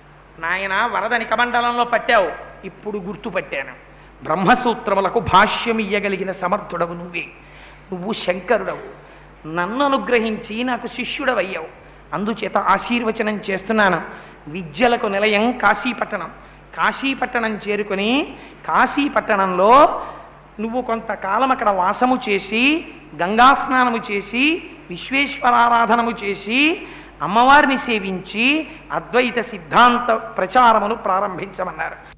నాయన వరదని కమండలంలో పట్టావు ఇప్పుడు గుర్తుపట్టాను బ్రహ్మసూత్రములకు భాష్యం ఇయ్యగలిగిన సమర్థుడవు నువ్వే నువ్వు శంకరుడవు నన్ను అనుగ్రహించి నాకు శిష్యుడవయ్యావు అందుచేత ఆశీర్వచనం చేస్తున్నాను విద్యలకు నిలయం కాశీపట్టణం కాశీపట్టణం చేరుకొని కాశీపట్టణంలో నువ్వు కొంతకాలం అక్కడ వాసము చేసి గంగా స్నానము చేసి విశ్వేశ్వరారాధనము చేసి అమ్మవారిని సేవించి అద్వైత సిద్ధాంత ప్రచారమును ప్రారంభించమన్నారు